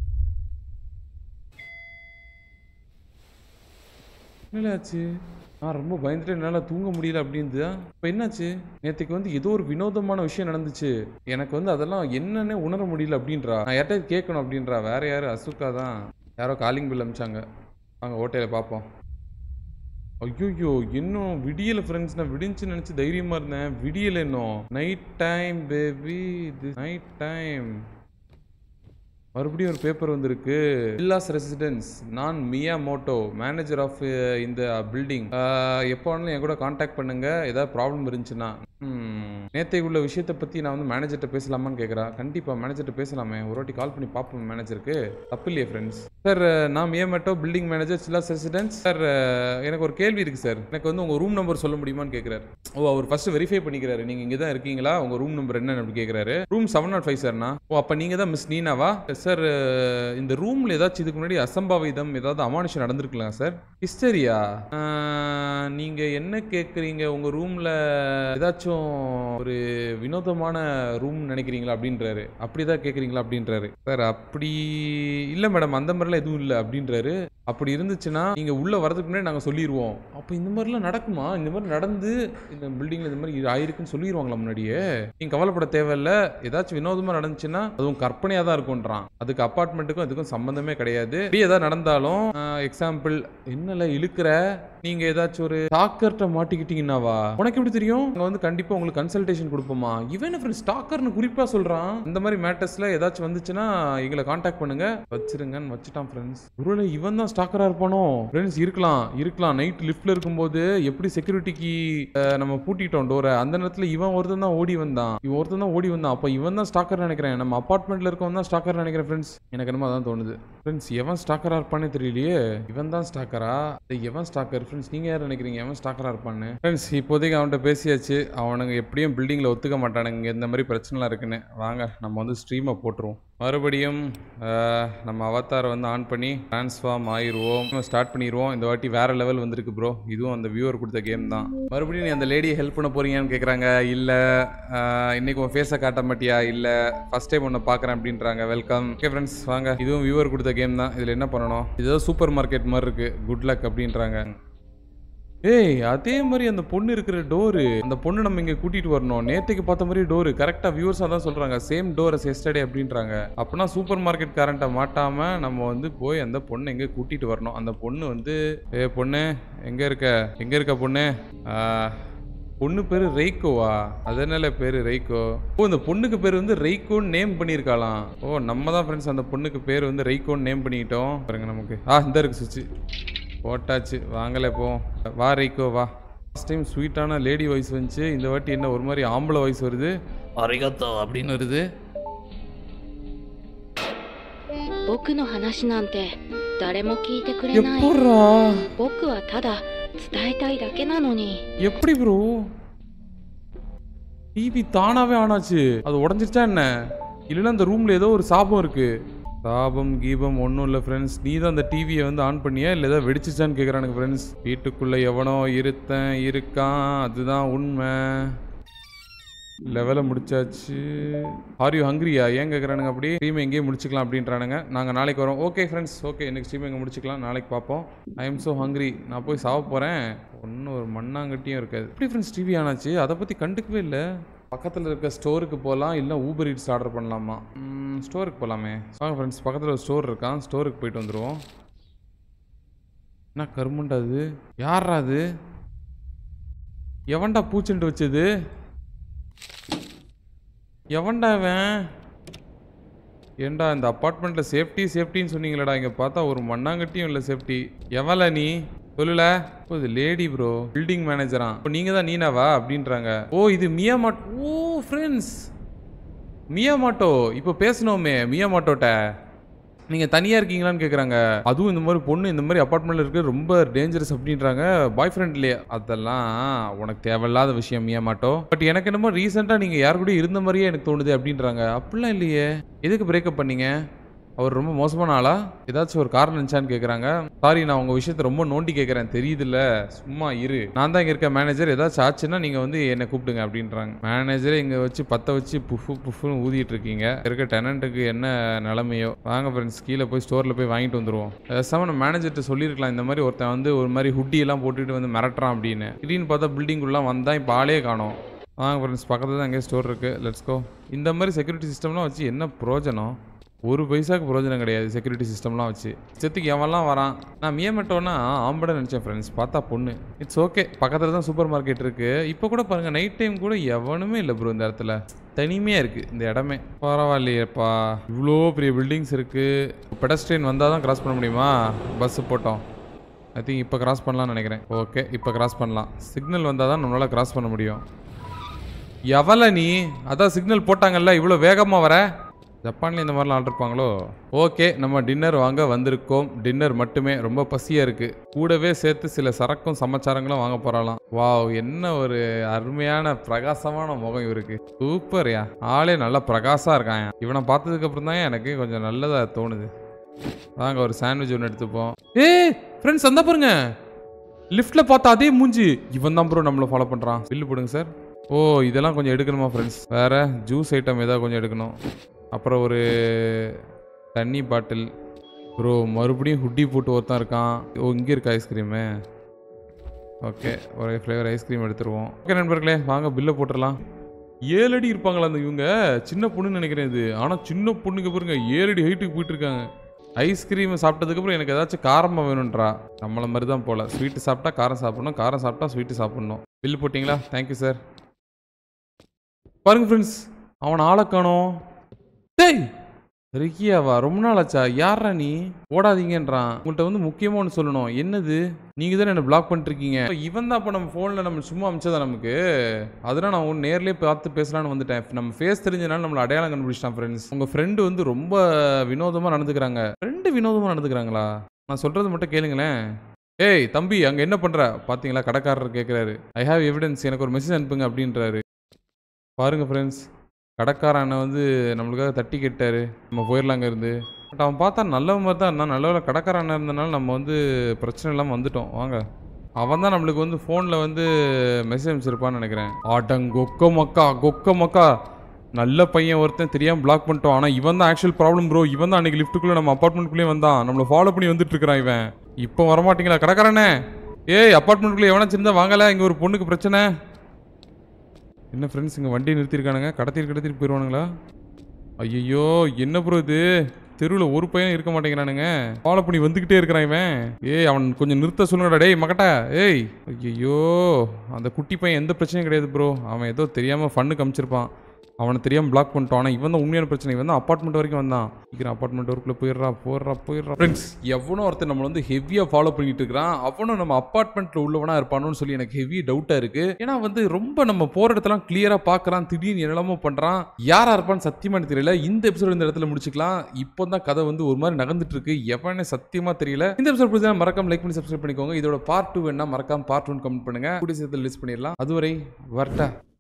என்னல ஆச்சு நான் ரொம்ப பயந்துட்டு என்னால் தூங்க முடியல அப்படின்து இப்போ என்னாச்சு நேற்றுக்கு வந்து ஏதோ ஒரு வினோதமான விஷயம் நடந்துச்சு எனக்கு வந்து அதெல்லாம் என்னன்னே உணர முடியல அப்படின்றா நான் யார்கிட்ட கேட்கணும் அப்படின்றா வேற யாரு அசுக்கா தான் யாரோ காலிங் பில் அமிச்சாங்க வாங்க ஓட்டையில் பார்ப்போம் ஐயோயோ இன்னும் விடியல ஃப்ரெண்ட்ஸ் நான் விடிஞ்சு நினச்சி தைரியமாக இருந்தேன் விடியல இன்னும் நைட் டைம் பேபி இது நைட் டைம் மறுபடியும் ஒரு பேப்பர் வந்திருக்கு வில்லாஸ் ரெசிடென்ஸ் நான் மியா மோட்டோ மேனேஜர் ஆஃப் இந்த பில்டிங் எப்போ வேணாலும் என் கூட காண்டாக்ட் பண்ணுங்க ஏதாவது ப்ராப்ளம் இருந்துச்சுன்னா நேத்தை உள்ள விஷயத்தை பற்றி நான் வந்து மேனேஜர்கிட்ட பேசலாமான்னு கேட்குறா கண்டிப்பாக மேனேஜர்கிட்ட பேசலாமே ஒரு வாட்டி கால் பண்ணி பார்ப்போம் மேனேஜருக்கு தப்பு இல்லையே ஃப்ரெண்ட்ஸ் சார் நான் மியா மோட்டோ பில்டிங் மேனேஜர் சில்லாஸ் ரெசிடென்ஸ் சார் எனக்கு ஒரு கேள்வி இருக்குது சார் எனக்கு வந்து உங்கள் ரூம் நம்பர் சொல்ல முடியுமான்னு கேட்குறாரு ஓ அவர் ஃபர்ஸ்ட் வெரிஃபை பண்ணிக்கிறாரு நீங்கள் இங்கே தான் இருக்கீங்களா உங்கள் ரூம் நம்பர் என்னன்னு அப்படி கேட்குறாரு ரூம் செவன் நாட் ஃபைவ் சார்னா ஓ அப்போ நீங்கள் தான் மிஸ் நீனாவா சார் இந்த ரூமில் ஏதாச்சும் இதுக்கு முன்னாடி அசம்பாவிதம் ஏதாவது அமானுஷம் நடந்திருக்கலாம் சார் ஹிஸ்டரியா நீங்கள் என்ன கேட்குறீங்க உங்கள் ரூமில் ஏதாச்சும் ஒரு வினோதமான ரூம் நினைக்கிறீங்களா அப்படின்றாரு அப்படிதான் கேட்குறீங்களா அப்படின்றாரு சார் அப்படி இல்லை மேடம் அந்த மாதிரிலாம் எதுவும் இல்லை அப்படின்றாரு அப்படி இருந்துச்சுன்னா நீங்கள் உள்ளே வரதுக்கு முன்னாடி நாங்கள் சொல்லிடுவோம் அப்போ இந்த மாதிரிலாம் நடக்குமா இந்த மாதிரி நடந்து இந்த பில்டிங்கில் இந்த மாதிரி இது ஆயிருக்குன்னு சொல்லிடுவாங்களா முன்னாடியே நீங்கள் கவலைப்பட தேவையில்ல ஏதாச்சும் வினோதமாக நடந்துச்சுன்னா அதுவும் கற்பனையாக தான் இருக்கும்ன்றான் அதுக்கு அப்பார்ட்மெண்ட்டுக்கும் அதுக்கும் சம்மந்தமே கிடையாது இப்படி ஏதாவது நடந்தாலும் எக்ஸாம்பிள் என்னல இழுக்கிற நீங்க ஏதாச்சும் ஒரு டாக்கர்கிட்ட மாட்டிக்கிட்டீங்கன்னாவா உனக்கு எப்படி தெரியும் அங்க வந்து கண்டிப்பாக உங்களுக்கு கன்சல்டேஷன் கொடுப்போமா இவன் என்ன ஃப்ரெண்ட்ஸ் ஸ்டாக்கர்னு குறிப்பாக சொல்கிறான் இந்த மாதிரி மேட்டர்ஸில் ஏதாச்சும் வந்துச்சுன்னா எங்களை காண்டாக்ட் பண்ணுங்க வச்சிருங்கன்னு வச்சுட்டான் ஃப்ரெண்ட்ஸ் ஒருவேளை இவன் தான் ஸ்டாக்கராக இருப்பானோ ஃப்ரெண்ட்ஸ் இருக்கலாம் இருக்கலாம் நைட் லிஃப்ட்ல இருக்கும்போது எப்படி செக்யூரிட்டிக்கு நம்ம பூட்டிட்டோம் டோரை அந்த நேரத்தில் இவன் ஒருத்தன் தான் ஓடி வந்தான் இவன் ஒருத்தன் தான் ஓடி வந்தான் அப்போ இவன் தான் ஸ்டாக்கர் நினைக்கிறேன் நம்ம அப்பார்ட்மெண்ட்ல இருக்கவன் தான் ஸ்டாக்கர் நினைக்கிறேன் ஃப்ரெண்ட்ஸ் எனக்கு என்னமோ அதான் தோணுது ஃப்ரெண்ட்ஸ் எவன் ஸ்டாக்கரா இருப்பானே தெரியலையே இவன் தான் ஸ்டாக்கரா எவன் ஸ்டாக்கர் ஃப்ரெண்ட்ஸ் நீங்க யார் நினைக்கிறீங்க எவன் ஸ்டாக்கரா இருப்பான்னு ஃப்ரெண்ட்ஸ் இப்போதைக்கு அவன்கிட்ட பேசியாச்சு அவனுங்க எப்படியும் பில்டிங்ல ஒத்துக்க மாட்டானுங்க இங்க இந்த மாதிரி பிரச்சனைலாம் இருக்குன்னு வாங்க நம்ம வந்து ஸ்ட்ரீமை போட்டுருவோம் மறுபடியும் அஹ், நம்ம அவதாரை வந்து ஆன் பண்ணி ட்ரான்ஸ்ஃபார்ம் ஆயிடுவோம் ஸ்டார்ட் பண்ணிடுவோம் இந்த வாட்டி வேற லெவல் வந்திருக்கு ப்ரோ இதுவும் அந்த வியூவர் கொடுத்த கேம் தான் மறுபடியும் நீ அந்த லேடியை ஹெல்ப் பண்ண போறீங்கன்னு கேட்குறாங்க இல்லை இன்னைக்கு உன் ஃபேஸை காட்ட மாட்டியா இல்லை ஃபர்ஸ்ட் டைம் ஒன்று பார்க்குறேன் அப்படின்றாங்க வெல்கம் ஓகே ஃப்ரெண்ட்ஸ் வாங்க இதுவும் வியூவர் கொடுத்த கேம் தான் இதில் என்ன பண்ணணும் இது ஏதோ சூப்பர் மார்க்கெட் மாதிரி இருக்கு குட் லக் அப்படின்றாங்க ஏய் அதே மாதிரி அந்த பொண்ணு இருக்கிற டோரு அந்த பொண்ணு நம்ம இங்க கூட்டிட்டு வரணும் நேத்துக்கு பார்த்த மாதிரி டோரு கரெக்டா வியூவர்ஸா தான் சொல்றாங்க சேம் டோர் எஸ்டர்டே அப்படின்றாங்க அப்பனா சூப்பர் மார்க்கெட் கரண்ட்டை மாட்டாம நம்ம வந்து போய் அந்த பொண்ணை எங்க கூட்டிட்டு வரணும் அந்த பொண்ணு வந்து ஏ பொண்ணு எங்க இருக்க எங்க இருக்க பொண்ணு ஆ, பொண்ணு பேரு ரெய்கோவா அதனால பேரு ரெய்கோ ஓ இந்த பொண்ணுக்கு பேர் வந்து ரெய்கோன்னு நேம் பண்ணியிருக்காளாம் ஓ நம்ம தான் ஃப்ரெண்ட்ஸ் அந்த பொண்ணுக்கு பேர் வந்து ரெய்கோன்னு நேம் பண்ணிக்கிட்டோம் பாருங்க நமக்கு ஆ இந்த இருக்கு சுவிட்ச் போட்டாச்சு வாங்கல போ வா ரைக்கோ வா லாஸ்ட் டைம் ஸ்வீட்டான லேடி வாய்ஸ் வந்துச்சு இந்த வாட்டி என்ன ஒரு மாதிரி ஆம்பளை வாய்ஸ் வருது அரிகத்தோ அப்படின்னு வருது 僕の話なんて誰も聞いてくれない எப்பட்றா 僕はただ伝えたいだけなのに எப்படி ப்ரோ டிவி தானாவே ஆனாச்சு அது உடஞ்சிருச்சா என்ன இல்லைன்னா அந்த ரூம்ல ஏதோ ஒரு சாபம் இருக்கு சாபம் கீபம் ஒன்றும் இல்லை ஃப்ரெண்ட்ஸ் நீ தான் அந்த டிவியை வந்து ஆன் பண்ணியா இல்லை ஏதாவது வெடிச்சிச்சான்னு கேட்குறானுங்க ஃப்ரெண்ட்ஸ் வீட்டுக்குள்ளே எவனோ இருத்தன் இருக்கான் அதுதான் உண்மை லெவலை முடிச்சாச்சு ஆர் யூ ஹங்கிரியா ஏன் கேட்குறானுங்க அப்படி ஸ்ட்ரீம் எங்கேயே முடிச்சுக்கலாம் அப்படின்றானுங்க நாங்கள் நாளைக்கு வரோம் ஓகே ஃப்ரெண்ட்ஸ் ஓகே எனக்கு ஸ்ட்ரீம் எங்கே முடிச்சுக்கலாம் நாளைக்கு பார்ப்போம் ஐ எம் ஸோ ஹங்கிரி நான் போய் சாவ போகிறேன் ஒன்றும் ஒரு மண்ணாங்கட்டியும் இருக்காது எப்படி ஃப்ரெண்ட்ஸ் டிவி ஆனாச்சு அதை பற்றி கண்டுக்கவே இல்லை பக்கத்தில் இருக்க ஸ்டோருக்கு போகலாம் இல்லை ஊபர் ஈட்ஸ் ஆர்டர் பண்ணலாமா ஸ்டோருக்கு போகலாமே வாங்க ஃப்ரெண்ட்ஸ் பக்கத்தில் ஒரு ஸ்டோர் இருக்கான் ஸ்டோருக்கு போயிட்டு வந்துடுவோம் என்ன கருமண்டா அது யாரா அது எவன்டா பூச்செண்டு வச்சது எவன்டா இவன் ஏன்டா இந்த அப்பார்ட்மெண்ட்ல சேஃப்டி சேஃப்டின்னு சொன்னீங்களேடா இங்க பார்த்தா ஒரு மண்ணாங்கட்டியும் இல்லை சேஃப்டி எவன்ல நீ சொல்லல ஓ இது லேடி ப்ரோ பில்டிங் மேனேஜரா இப்போ நீங்க தான் நீனாவா அப்படின்றாங்க ஓ இது மியா மாட் ஓ ஃப்ரெண்ட்ஸ் மியா மாட்டோ இப்போ பேசணுமே மியா மாட்டோட்ட நீங்கள் தனியாக இருக்கீங்களான்னு கேட்குறாங்க அதுவும் இந்த மாதிரி பொண்ணு இந்த மாதிரி அப்பார்ட்மெண்ட்டில் இருக்க ரொம்ப டேஞ்சரஸ் அப்படின்றாங்க பாய் ஃப்ரெண்ட்லேயே அதெல்லாம் உனக்கு தேவையில்லாத விஷயம் மியா மாட்டோம் பட் எனக்கு என்னமோ ரீசெண்டாக நீங்கள் யார் கூட இருந்த மாதிரியே எனக்கு தோணுது அப்படின்றாங்க அப்படிலாம் இல்லையே எதுக்கு பிரேக்கப் பண்ணீங்க அவர் ரொம்ப மோசமான ஆளா ஏதாச்சும் ஒரு காரணம் இருந்துச்சான்னு கேட்குறாங்க சாரி நான் உங்கள் விஷயத்த ரொம்ப நோண்டி கேட்குறேன் தெரியுதுல்ல சும்மா இரு நான் தான் இங்கே இருக்க மேனேஜர் ஏதாச்சும் ஆச்சுன்னா நீங்கள் வந்து என்னை கூப்பிடுங்க அப்படின்றாங்க மேனேஜரே இங்கே வச்சு பற்ற வச்சு புஃபு புஃபுன்னு ஊதிட்டு இருக்கீங்க இருக்க டெனண்ட்டுக்கு என்ன நிலமையோ வாங்க ஃப்ரெண்ட்ஸ் கீழே போய் ஸ்டோரில் போய் வாங்கிட்டு வந்துருவோம் பேசாம நம்ம மேனேஜர்கிட்ட சொல்லியிருக்கலாம் இந்த மாதிரி ஒருத்தன் வந்து ஒரு மாதிரி ஹுட்டி எல்லாம் போட்டுட்டு வந்து மிரட்டுறான் அப்படின்னு திடீர்னு பார்த்தா பில்டிங்குள்ளலாம் வந்தால் இப்போ ஆளே காணோம் வாங்க ஃப்ரெண்ட்ஸ் பக்கத்தில் தான் அங்கேயே ஸ்டோர் இருக்குது லெட்ஸ் கோ இந்த மாதிரி செக்யூரிட்டி சிஸ்டம்லாம் வச்சு என்ன பிரயோஜனம் ஒரு பைசாக்கு பிரயோஜனம் கிடையாது செக்யூரிட்டி சிஸ்டம்லாம் வச்சு செத்துக்கு எவன்லாம் வரான் நான் மியமட்டோன்னா ஆம்படை நினச்சேன் ஃப்ரெண்ட்ஸ் பார்த்தா பொண்ணு இட்ஸ் ஓகே பக்கத்தில் தான் சூப்பர் மார்க்கெட் இருக்குது இப்போ கூட பாருங்கள் நைட் டைம் கூட எவனுமே இல்லை ப்ரோ இந்த இடத்துல தனிமையாக இருக்குது இந்த இடமே பரவாயில்லையேப்பா இவ்வளோ பெரிய பில்டிங்ஸ் இருக்குது பெடஸ்ட்ரியன் வந்தால் தான் கிராஸ் பண்ண முடியுமா பஸ்ஸு போட்டோம் ஐ திங்க் இப்போ கிராஸ் பண்ணலாம்னு நினைக்கிறேன் ஓகே இப்போ கிராஸ் பண்ணலாம் சிக்னல் வந்தால் தான் நம்மளால் கிராஸ் பண்ண முடியும் எவல நீ அதான் சிக்னல் போட்டாங்கல்ல இவ்வளோ வேகமாக வர ஜப்பான்ல இந்த மாதிரிலாம் ஆர்டர் இருப்பாங்களோ ஓகே நம்ம டின்னர் வாங்க வந்திருக்கோம் டின்னர் மட்டுமே ரொம்ப பசியாக இருக்குது கூடவே சேர்த்து சில சரக்கும் சமாச்சாரங்களும் வாங்க போகிறாலாம் வாவ் என்ன ஒரு அருமையான பிரகாசமான முகம் இவருக்கு சூப்பர்யா ஆளே நல்லா பிரகாசமாக இருக்கான் இவனை பார்த்ததுக்கு அப்புறம் தான் எனக்கு கொஞ்சம் நல்லதாக தோணுது வாங்க ஒரு சாண்ட்விச் ஒன்று எடுத்துப்போம் ஏய் ஃப்ரெண்ட்ஸ் அந்த பாருங்க லிஃப்ட்ல பார்த்தா அதே மூஞ்சி இவன் தான் ப்ரோ நம்மளை ஃபாலோ பண்ணுறான் பில்லு போடுங்க சார் ஓ இதெல்லாம் கொஞ்சம் எடுக்கணுமா ஃப்ரெண்ட்ஸ் வேற ஜூஸ் ஐட்டம் ஏதாவது கொஞ்சம் எடுக்கணும் அப்புறம் ஒரு தண்ணி பாட்டில் ப்ரோ மறுபடியும் ஹுட்டி போட்டு ஒருத்தன் இருக்கான் ஓ இங்கே இருக்கு ஐஸ்கிரீமு ஓகே ஒரு ஃப்ளேவர் ஐஸ்கிரீம் எடுத்துருவோம் ஓகே நண்பர்களே வாங்க பில்லை போட்டுடலாம் ஏழு அடி இருப்பாங்களா அந்த இவங்க சின்ன பொண்ணுன்னு நினைக்கிறேன் இது ஆனால் சின்ன பொண்ணுக்கு பாருங்க ஏழு அடி ஹைட்டுக்கு போயிட்டு இருக்காங்க ஐஸ்கிரீம் சாப்பிட்டதுக்கப்புறம் எனக்கு ஏதாச்சும் காரமாக வேணுன்றா நம்மள மாதிரி தான் போல ஸ்வீட்டு சாப்பிட்டா காரம் சாப்பிடணும் காரம் சாப்பிட்டா ஸ்வீட்டு சாப்பிடணும் பில் போட்டிங்களா தேங்க்யூ சார் பாருங்க ஃப்ரெண்ட்ஸ் அவன் ஆளை காணோம் டேய் ரிக்கியாவா ரொம்ப நாள் ஆச்சா யாரா நீ ஓடாதீங்கன்றான் உங்கள்கிட்ட வந்து முக்கியமாக ஒன்று சொல்லணும் என்னது நீங்கள் தானே என்ன பிளாக் பண்ணிருக்கீங்க இவன் தான் இப்போ நம்ம ஃபோனில் நம்ம சும்மா அமிச்சதா நமக்கு அதெல்லாம் நான் உன் நேர்லேயே பார்த்து பேசலான்னு வந்துட்டேன் நம்ம ஃபேஸ் தெரிஞ்சனால நம்மளை அடையாளம் கண்டுபிடிச்சிட்டான் ஃப்ரெண்ட்ஸ் உங்கள் ஃப்ரெண்டு வந்து ரொம்ப வினோதமாக நடந்துக்கிறாங்க ஃப்ரெண்டு வினோதமாக நடந்துக்கிறாங்களா நான் சொல்கிறது மட்டும் கேளுங்களேன் ஏய் தம்பி அங்கே என்ன பண்ணுற பார்த்தீங்களா கடைக்காரர் கேட்குறாரு ஐ ஹாவ் எவிடன்ஸ் எனக்கு ஒரு மெசேஜ் அனுப்புங்க அப்படின்றாரு பாருங்க ஃப்ரெண்ட்ஸ் கடைக்காரன் அண்ணன் வந்து நம்மளுக்காக தட்டி கேட்டாரு நம்ம போயிடலாங்க இருந்து பட் அவன் பார்த்தா நல்ல மாதிரி தான் இருந்தான் நல்ல வேளை கடைக்காரன் அண்ணன் இருந்தனால நம்ம வந்து பிரச்சனை இல்லாமல் வந்துட்டோம் வாங்க அவன் தான் நம்மளுக்கு வந்து ஃபோனில் வந்து மெசேஜ் அனுப்பிச்சிருப்பான்னு நினைக்கிறேன் ஆட்டம் கொக்க மக்கா கொக்க மக்கா நல்ல பையன் ஒருத்தன் தெரியாமல் பிளாக் பண்ணிட்டோம் ஆனால் இவன் தான் ஆக்சுவல் ப்ராப்ளம் ப்ரோ இவன் தான் அன்றைக்கி லிஃப்ட்டுக்குள்ளே நம்ம அப்பார்ட்மெண்ட்குள்ளேயே வந்தான் நம்மளை ஃபாலோ பண்ணி வந்துட்டு இருக்கிறான் இவன் இப்போ வரமாட்டீங்களா கடைக்காரனே ஏய் அப்பார்ட்மெண்ட்குள்ளே எவனாச்சும் இருந்தால் வாங்கல இங்கே ஒரு பொண்ணுக்கு பிரச்சனை என்ன ஃப்ரெண்ட்ஸ் இங்கே வண்டியை நிறுத்திருக்கானுங்க கடத்திட்டு கடத்திட்டு போயிடுவானுங்களா ஐயோ என்ன ப்ரோ இது தெருவில் ஒரு பையன் இருக்க மாட்டேங்கிறானுங்க ஃபாலோ பண்ணி வந்துக்கிட்டே இருக்கிறான் இவன் ஏய் அவன் கொஞ்சம் நிறுத்த சொல்லுங்கடா டேய் மக்கட்டா ஏய் ஐயோ அந்த குட்டி பையன் எந்த பிரச்சனையும் கிடையாது ப்ரோ அவன் ஏதோ தெரியாமல் ஃபன்னு காமிச்சிருப்பான் அவனை தெரியாமல் பிளாக் பண்ணிட்டான் ஆனால் இவன் தான் உண்மையான பிரச்சனை இவன் தான் அப்பார்ட்மெண்ட் வரைக்கும் வந்தான் சீக்கிரம் அப்பார்ட்மெண்ட் ஒர்க்கில் போயிடுறா போயிடுறா போயிடுறா ஃப்ரெண்ட்ஸ் எவனோ ஒருத்தன் நம்மளை வந்து ஹெவியாக ஃபாலோ பண்ணிட்டு இருக்கிறான் அவனும் நம்ம அப்பார்ட்மெண்ட்டில் உள்ளவனா இருப்பானோன்னு சொல்லி எனக்கு ஹெவி டவுட்டாக இருக்கு ஏன்னா வந்து ரொம்ப நம்ம போகிற இடத்தெல்லாம் கிளியராக பார்க்குறான் திடீர்னு என்னெல்லாமோ பண்ணுறான் யாரா இருப்பான்னு சத்தியமா எனக்கு தெரியல இந்த எபிசோட் இந்த இடத்துல முடிச்சுக்கலாம் இப்போ தான் கதை வந்து ஒரு மாதிரி நகர்ந்துட்டு இருக்கு எவனே சத்தியமா தெரியல இந்த எபிசோட் பிடிச்சா மறக்காம லைக் பண்ணி சப்ஸ்கிரைப் பண்ணிக்கோங்க இதோட பார்ட் டூ வேணா மறக்காம பார்ட் ஒன் கமெண்ட் பண்ணுங்க கூடிய சேர்த்து லிஸ்ட் பண்ணிடலாம் அதுவரை வரட்டா